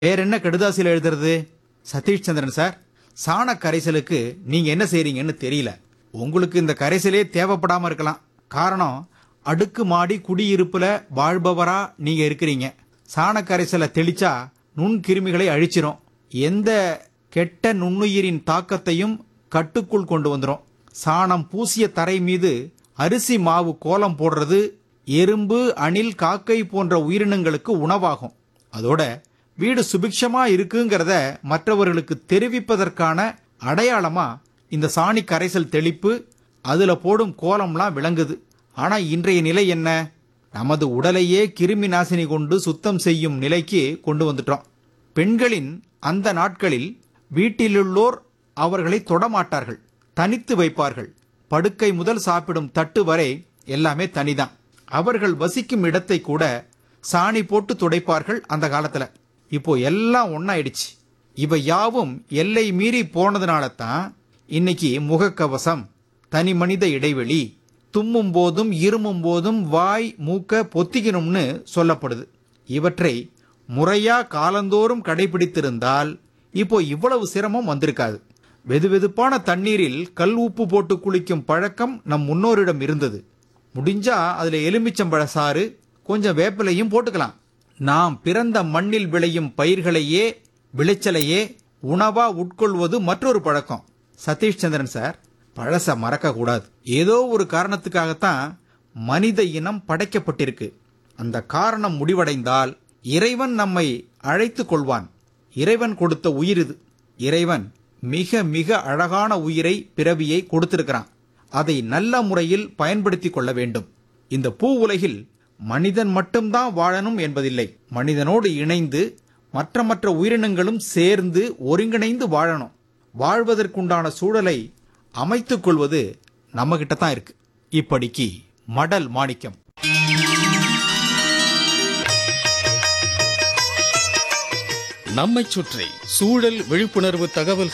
வேற என்ன கடுதாசியில் எழுதுறது சதீஷ் சந்திரன் சார் சாண கரைசலுக்கு நீங்க என்ன செய்றீங்கன்னு தெரியல உங்களுக்கு இந்த கரைசலே தேவைப்படாம இருக்கலாம் காரணம் அடுக்கு மாடி குடியிருப்புல வாழ்பவரா நீங்க இருக்கிறீங்க சாண கரைசலை தெளிச்சா நுண்கிருமிகளை அழிச்சிரும் எந்த கெட்ட நுண்ணுயிரின் தாக்கத்தையும் கட்டுக்குள் கொண்டு வந்துரும் சாணம் பூசிய தரை மீது அரிசி மாவு கோலம் போடுறது எறும்பு அணில் காக்கை போன்ற உயிரினங்களுக்கு உணவாகும் அதோட வீடு சுபிக்ஷமா இருக்குங்கிறத மற்றவர்களுக்கு தெரிவிப்பதற்கான அடையாளமா இந்த சாணி கரைசல் தெளிப்பு அதுல போடும் கோலம்லாம் விளங்குது ஆனா இன்றைய நிலை என்ன நமது உடலையே கிருமி நாசினி கொண்டு சுத்தம் செய்யும் நிலைக்கு கொண்டு வந்துட்டோம் பெண்களின் அந்த நாட்களில் வீட்டிலுள்ளோர் அவர்களை தொடமாட்டார்கள் தனித்து வைப்பார்கள் படுக்கை முதல் சாப்பிடும் தட்டு வரை எல்லாமே தனிதான் அவர்கள் வசிக்கும் இடத்தை கூட சாணி போட்டு துடைப்பார்கள் அந்த காலத்துல இப்போ எல்லாம் ஒன்னாயிடுச்சு இவை யாவும் எல்லை மீறி போனதுனால தான் இன்னைக்கு முகக்கவசம் தனி மனித இடைவெளி தும்மும் போதும் இருமும் போதும் வாய் மூக்க பொத்திக்கணும்னு சொல்லப்படுது இவற்றை முறையா காலந்தோறும் கடைபிடித்திருந்தால் இப்போ இவ்வளவு சிரமம் வந்திருக்காது வெதுவெதுப்பான தண்ணீரில் கல் உப்பு போட்டு குளிக்கும் பழக்கம் நம் முன்னோரிடம் இருந்தது முடிஞ்சா அதுல எலுமிச்சம்பழ சாறு கொஞ்சம் வேப்பிலையும் போட்டுக்கலாம் நாம் பிறந்த மண்ணில் விளையும் பயிர்களையே விளைச்சலையே உணவா உட்கொள்வது மற்றொரு பழக்கம் சதீஷ் சந்திரன் சார் பழச மறக்க கூடாது ஏதோ ஒரு காரணத்துக்காகத்தான் மனித இனம் படைக்கப்பட்டிருக்கு அந்த காரணம் முடிவடைந்தால் இறைவன் நம்மை அழைத்துக் கொள்வான் இறைவன் கொடுத்த உயிர் இது இறைவன் மிக மிக அழகான உயிரை பிறவியை கொடுத்திருக்கிறான் அதை நல்ல முறையில் பயன்படுத்திக் கொள்ள வேண்டும் இந்த பூ உலகில் மனிதன் மட்டும்தான் வாழணும் என்பதில்லை மனிதனோடு இணைந்து மற்ற மற்ற உயிரினங்களும் சேர்ந்து ஒருங்கிணைந்து வாழணும் வாழ்வதற்குண்டான சூழலை அமைத்துக் கொள்வது நம்ம கிட்ட தான் இருக்கு இப்படிக்கு மடல் மாணிக்கம் நம்மைச் சுற்றி சூழல் விழிப்புணர்வு தகவல்